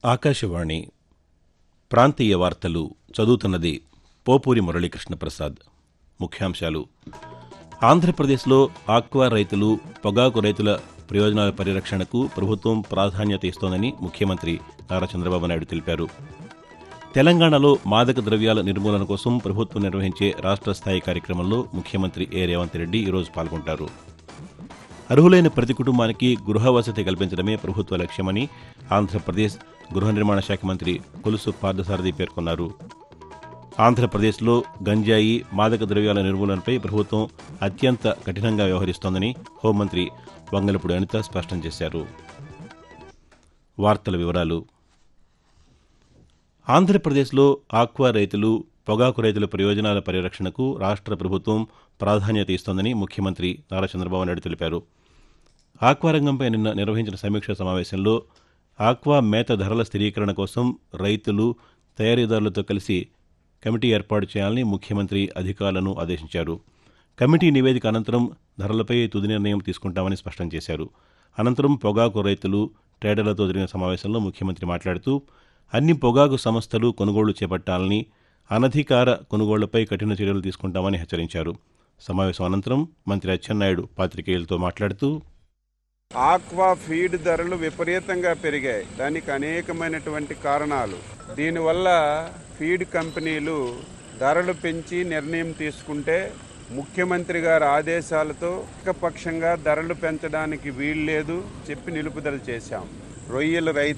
ఆకాశవాణి ప్రాంతీయ వార్తలు చదువుతున్నది పోపూరి మురళీకృష్ణ ప్రసాద్ ముఖ్యాంశాలు ఆంధ్రప్రదేశ్లో ఆక్వా రైతులు పొగాకు రైతుల ప్రయోజనాల పరిరక్షణకు ప్రభుత్వం ప్రాధాన్యత ఇస్తోందని ముఖ్యమంత్రి నారా చంద్రబాబు నాయుడు తెలిపారు తెలంగాణలో మాదక ద్రవ్యాల నిర్మూలన కోసం ప్రభుత్వం నిర్వహించే రాష్ట్ర స్థాయి కార్యక్రమంలో ముఖ్యమంత్రి ఏ రేవంత్ రెడ్డి ఈరోజు పాల్గొంటారు అర్హులైన ప్రతి కుటుంబానికి గృహ వసతి కల్పించడమే ప్రభుత్వ లక్ష్యమని ఆంధ్రప్రదేశ్ గృహ నిర్మాణ శాఖ మంత్రి కొలుసు పార్థసారథి పేర్కొన్నారు ఆంధ్రప్రదేశ్లో గంజాయి మాదక ద్రవ్యాల నిర్మూలనపై ప్రభుత్వం అత్యంత కఠినంగా వ్యవహరిస్తోందని హోంమంత్రి వంగలపూడి అనిత స్పష్టం చేశారు వార్తల వివరాలు ఆంధ్రప్రదేశ్లో ఆక్వా రైతులు పొగాకు రైతుల ప్రయోజనాల పరిరక్షణకు రాష్ట్ర ప్రభుత్వం ప్రాధాన్యత ఇస్తోందని ముఖ్యమంత్రి నారా చంద్రబాబు నాయుడు తెలిపారు ఆక్వా రంగంపై నిన్న నిర్వహించిన సమీక్షా సమావేశంలో ఆక్వా మేత ధరల స్థిరీకరణ కోసం రైతులు తయారీదారులతో కలిసి కమిటీ ఏర్పాటు చేయాలని ముఖ్యమంత్రి అధికారులను ఆదేశించారు కమిటీ నివేదిక అనంతరం ధరలపై తుది నిర్ణయం తీసుకుంటామని స్పష్టం చేశారు అనంతరం పొగాకు రైతులు ట్రేడర్లతో జరిగిన సమావేశంలో ముఖ్యమంత్రి మాట్లాడుతూ అన్ని పొగాకు సంస్థలు కొనుగోళ్లు చేపట్టాలని అనధికార కొనుగోళ్లపై కఠిన చర్యలు తీసుకుంటామని హెచ్చరించారు సమావేశం అనంతరం మంత్రి అచ్చెన్నాయుడు పాతికేయులతో మాట్లాడుతూ ఆక్వా ఫీడ్ ధరలు విపరీతంగా పెరిగాయి దానికి అనేకమైనటువంటి కారణాలు దీనివల్ల ఫీడ్ కంపెనీలు ధరలు పెంచి నిర్ణయం తీసుకుంటే ముఖ్యమంత్రి గారి ఆదేశాలతో ఏకపక్షంగా ధరలు పెంచడానికి వీల్లేదు చెప్పి నిలుపుదల చేశాం రొయ్యల రైతు